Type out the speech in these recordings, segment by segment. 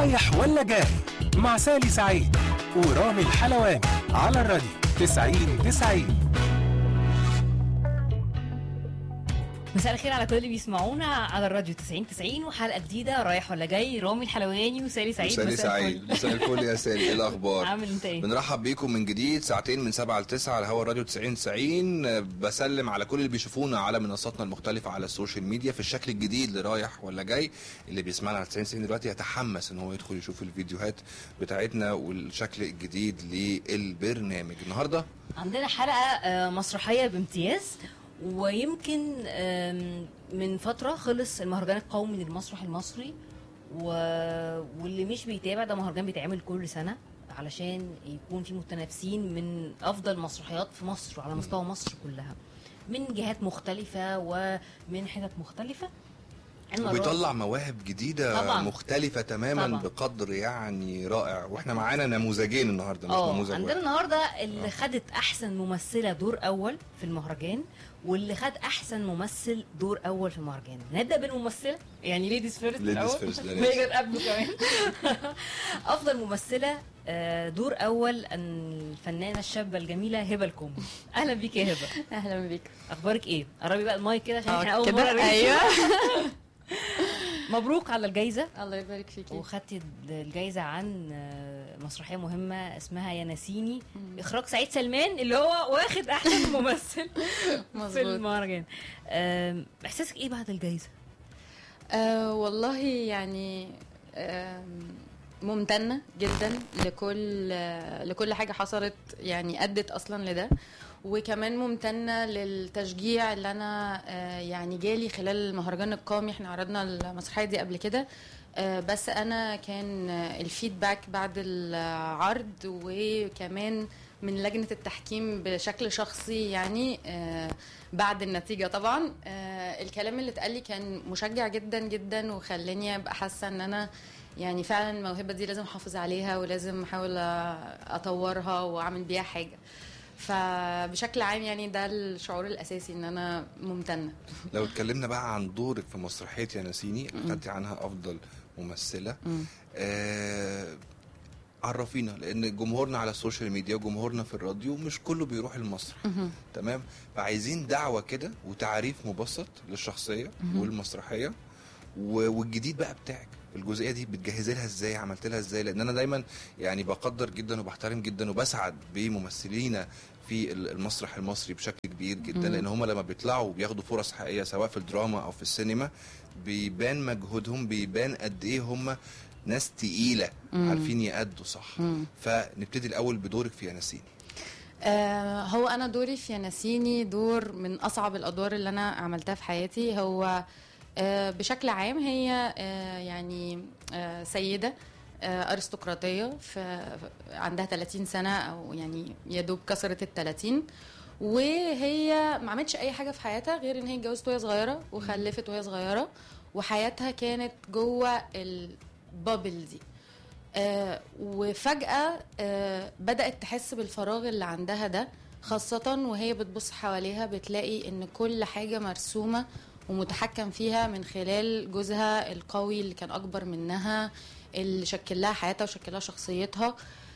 رايح ولا جاي مع سالي سعيد ورامي الحلواني على الراديو 90 90 مساء الخير على كل اللي بيسمعونا على الراديو 90 90 وحلقه جديده رايح ولا جاي رامي الحلواني وسالي سعيد سالي مساء سعيد الفل. مساء الفل يا سالي ايه الاخبار عامل انت ايه؟ بنرحب بيكم من جديد ساعتين من 7 ل 9 على هوا الراديو 90 90 بسلم على كل اللي بيشوفونا على منصاتنا المختلفه على السوشيال ميديا في الشكل الجديد اللي رايح ولا جاي اللي بيسمعنا على 90 90 دلوقتي يتحمس ان هو يدخل يشوف الفيديوهات بتاعتنا والشكل الجديد للبرنامج النهارده عندنا حلقه آه، مسرحيه بامتياز ويمكن آم، من فتره خلص المهرجان القومي للمسرح المصري و... واللي مش بيتابع ده مهرجان بيتعمل كل سنه علشان يكون في متنافسين من افضل مسرحيات في مصر وعلى مستوى مصر كلها من جهات مختلفه ومن حتت مختلفه المرة دي- وبيطلع مواهب جديده طبعاً. مختلفه تماما طبعاً. بقدر يعني رائع واحنا معانا نموذجين النهارده مش اه نموذج عندنا واحد النهارده اللي خدت احسن ممثله دور اول في المهرجان واللي خد احسن ممثل دور اول في المهرجان نبدا بالممثله يعني ليديز فيرست Ladies الاول first، ده هي لازم. جت قبله كمان افضل ممثله آه، دور اول الفنانه الشابه الجميله هبه الكوم اهلا بيك يا هبه اهلا بيك اخبارك ايه قربي بقى المايك كده عشان احنا اه اول كده؟ مره نمشي. ايوه مبروك على الجايزه الله يبارك فيكي وخدت الجايزة عن آه، مسرحية مهمة اسمها يا ناسيني إخراج سعيد سلمان اللي هو واخد أحسن ممثل في مظبوط المهرجان آم، إحساسك إيه بعد الجايزة؟ آه والله يعني آم، ممتنة جدا لكل آه، لكل حاجة حصلت يعني أدت أصلا لده وكمان ممتنة للتشجيع اللي أنا آه، يعني جالي خلال المهرجان القومي احنا عرضنا المسرحية دي قبل كده آه، بس أنا كان آه، الفيدباك بعد العرض وكمان من لجنة التحكيم بشكل شخصي يعني آه، بعد النتيجة طبعا آه، الكلام اللي اتقال لي كان مشجع جدا جدا وخلاني ابقى حاسة ان انا يعني فعلا الموهبة دي لازم احافظ عليها ولازم احاول أ- اطورها واعمل بيها حاجة فبشكل عام يعني ده الشعور الاساسي ان انا ممتنة لو اتكلمنا بقى عن دورك في مسرحيه يا ناسيني خدتي عنها افضل ممثله آه عرفينا لان جمهورنا على السوشيال ميديا وجمهورنا في الراديو مش كله بيروح المسرح تمام فعايزين دعوه كده وتعريف مبسط للشخصيه والمسرحيه و- والجديد بقى بتاعك الجزئيه دي بتجهزي لها ازاي عملت لها ازاي لان انا دايما يعني بقدر جدا وبحترم جدا وبسعد بممثلينا في ال- المسرح المصري بشكل كبير جدا لان هم لما بيطلعوا وبياخدوا فرص حقيقيه سواء في الدراما او في السينما بيبان مجهودهم بيبان قد ايه هم ناس تقيله عارفين يأدوا صح فنبتدي الاول بدورك في يانسيني آه، هو انا دوري في يانسيني دور من اصعب الادوار اللي انا عملتها في حياتي هو آه، بشكل عام هي آه، يعني آه، سيده آه، ارستقراطيه في عندها 30 سنه او يعني يا دوب كسرت ال 30 وهي ما عملتش اي حاجه في حياتها غير ان هي اتجوزت وهي صغيره وخلفت وهي صغيره وحياتها كانت جوه البابل دي آه وفجأة آه بدأت تحس بالفراغ اللي عندها ده خاصة وهي بتبص حواليها بتلاقي ان كل حاجة مرسومة ومتحكم فيها من خلال جوزها القوي اللي كان اكبر منها اللي شكل لها حياتها وشكل لها شخصيتها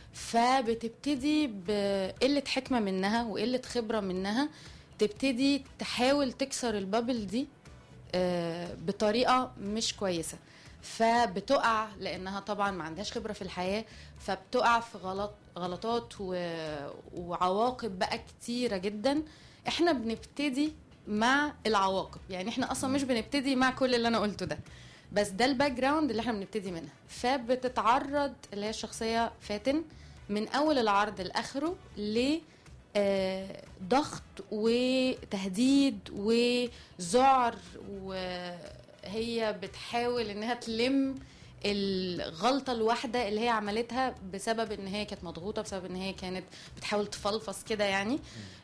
فبتبتدي بقلة حكمة منها وقلة خبرة منها تبتدي تحاول تكسر البابل دي آه، بطريقه مش كويسه فبتقع لانها طبعا ما عندهاش خبره في الحياه فبتقع في غلط غلطات و... وعواقب بقى كتيره جدا احنا بنبتدي مع العواقب يعني احنا اصلا مش بنبتدي مع كل اللي انا قلته ده بس ده الباك جراوند اللي احنا بنبتدي منها فبتتعرض اللي هي الشخصيه فاتن من اول العرض لاخره ل آه، ضغط وتهديد وذعر وهي بتحاول انها تلم الغلطة الواحدة اللي هي عملتها بسبب ان هي كانت مضغوطة بسبب ان هي كانت بتحاول تفلفص كده يعني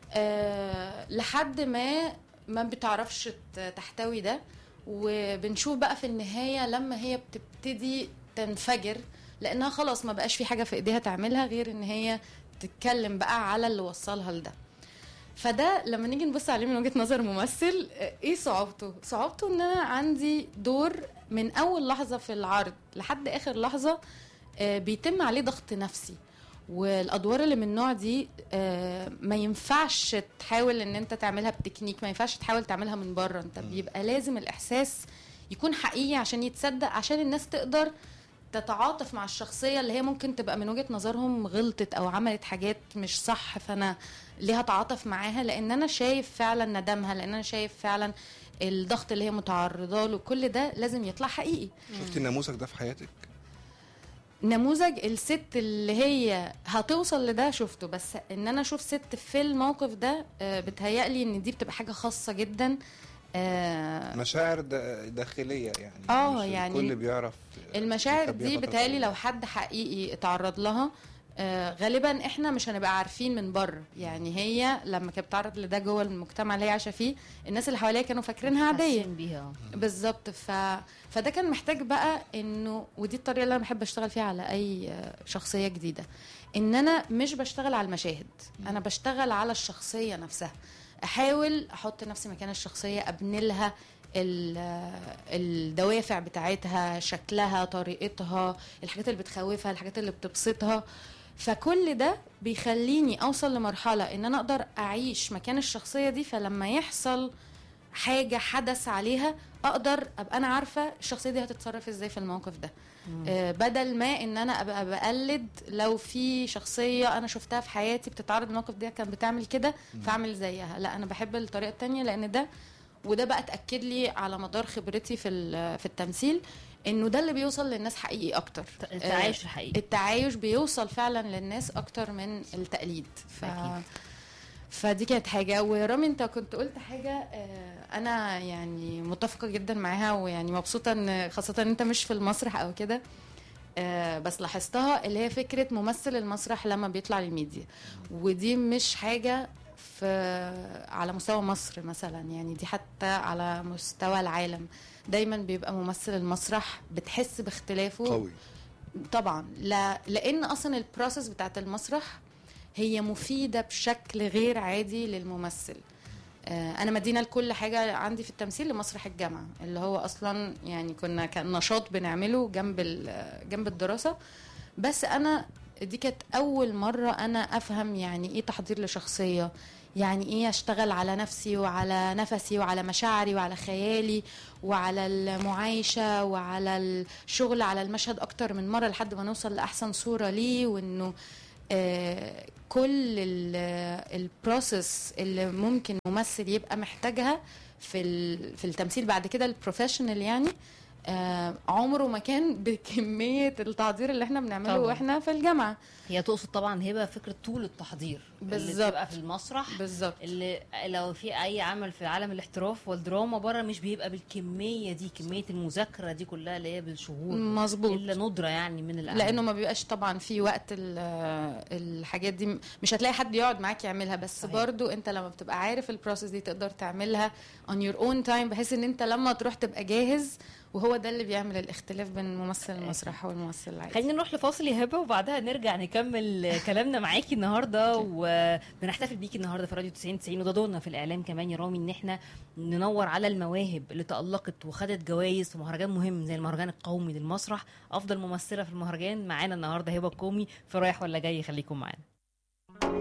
آه لحد ما ما بتعرفش ت- تحتوي ده وبنشوف بقى في النهاية لما هي بتبتدي تنفجر لانها خلاص ما بقاش في حاجة في ايديها تعملها غير ان هي تتكلم بقى على اللي وصلها لده فده لما نيجي نبص عليه من وجهه نظر ممثل آه، ايه صعوبته صعوبته ان انا عندي دور من اول لحظه في العرض لحد اخر لحظه آه، بيتم عليه ضغط نفسي والادوار اللي من النوع دي آه، ما ينفعش تحاول ان انت تعملها بتكنيك ما ينفعش تحاول تعملها من بره انت بيبقى لازم الاحساس يكون حقيقي عشان يتصدق عشان الناس تقدر تتعاطف مع الشخصية اللي هي ممكن تبقى من وجهة نظرهم غلطت أو عملت حاجات مش صح فأنا ليه هتعاطف معاها لأن أنا شايف فعلا ندمها لأن أنا شايف فعلا الضغط اللي هي متعرضة له كل ده لازم يطلع حقيقي شفتي النموذج ده في حياتك نموذج الست اللي هي هتوصل لده شفته بس ان انا اشوف ست في الموقف ده آه، بتهيألي ان دي بتبقى حاجة خاصة جدا آه، مشاعر دا- داخليه يعني آه، مش يعني الكل بيعرف المشاعر يخبيها دي فترة بتهيألي طويلة. لو حد حقيقي اتعرض لها آه، غالبا احنا مش هنبقى عارفين من بره يعني هي لما كانت بتتعرض لده جوه المجتمع اللي هي عايشه فيه الناس اللي حواليها كانوا فاكرينها عاديه حاسين بيها بالظبط ف... فده كان محتاج بقى انه ودي الطريقه اللي انا بحب اشتغل فيها على اي آه، شخصيه جديده ان انا مش بشتغل على المشاهد انا بشتغل على الشخصيه نفسها احاول احط نفسي مكان الشخصيه ابني لها ال- آه، الدوافع بتاعتها شكلها طريقتها الحاجات اللي بتخوفها الحاجات اللي بتبسطها فكل ده بيخليني اوصل لمرحله ان انا اقدر اعيش مكان الشخصيه دي فلما يحصل حاجه حدث عليها اقدر ابقى انا عارفه الشخصيه دي هتتصرف ازاي في الموقف ده آه، بدل ما ان انا ابقى بقلد لو في شخصيه انا شفتها في حياتي بتتعرض للموقف ده كانت بتعمل كده فاعمل زيها لا انا بحب الطريقه التانية لان ده وده بقى اتاكد لي على مدار خبرتي في ال- في التمثيل انه ده اللي بيوصل للناس حقيقي اكتر التعايش الحقيقي التعايش بيوصل فعلا للناس اكتر من التقليد ف... أكيد. فدي كانت حاجه ورامي انت كنت قلت حاجه آه، انا يعني متفقه جدا معاها ويعني مبسوطه ان خاصه ان انت مش في المسرح او كده آه، بس لاحظتها اللي هي فكره ممثل المسرح لما بيطلع للميديا ودي مش حاجه في على مستوى مصر مثلا يعني دي حتى على مستوى العالم دايما بيبقى ممثل المسرح بتحس باختلافه قوي طبعا لا لان اصلا البروسيس بتاعت المسرح هي مفيده بشكل غير عادي للممثل آه، انا مدينه لكل حاجه عندي في التمثيل لمسرح الجامعه اللي هو اصلا يعني كنا كان نشاط بنعمله جنب ال- جنب الدراسه بس انا دي كانت اول مره انا افهم يعني ايه تحضير لشخصيه يعني ايه اشتغل على نفسي وعلى نفسي وعلى مشاعري وعلى خيالي وعلى المعايشه وعلى الشغل على المشهد اكتر من مره لحد ما نوصل لاحسن صوره ليه وانه آه، كل البروسيس اللي ممكن ممثل يبقى محتاجها في ال- في التمثيل بعد كده البروفيشنال يعني آه، عمره ما كان بكميه التعذير اللي احنا بنعمله طبعاً. واحنا في الجامعه هي تقصد طبعا هبه فكره طول التحضير اللي بالظبط. بتبقى في المسرح بالظبط اللي لو في اي عمل في عالم الاحتراف والدراما بره مش بيبقى بالكميه دي كميه المذاكره دي كلها اللي هي بالشهور مظبوط الا ندره يعني من الاعمال لانه ما بيبقاش طبعا في وقت ال- الحاجات دي مش هتلاقي حد يقعد معاك يعملها بس صحيح. برضو انت لما بتبقى عارف البروسيس دي تقدر تعملها on your own time بحيث ان انت لما تروح تبقى جاهز وهو ده اللي بيعمل الاختلاف بين ممثل المسرح والممثل العادي خلينا نروح لفاصل يا هبه وبعدها نرجع نكمل كلامنا معاكي النهارده وبنحتفل بيكي النهارده في راديو 90 90 وده دورنا في الاعلام كمان يا رامي ان احنا ننور على المواهب اللي تالقت وخدت جوائز في مهرجان مهم زي المهرجان القومي للمسرح افضل ممثله في المهرجان معانا النهارده هبه الكومي في رايح ولا جاي خليكم معانا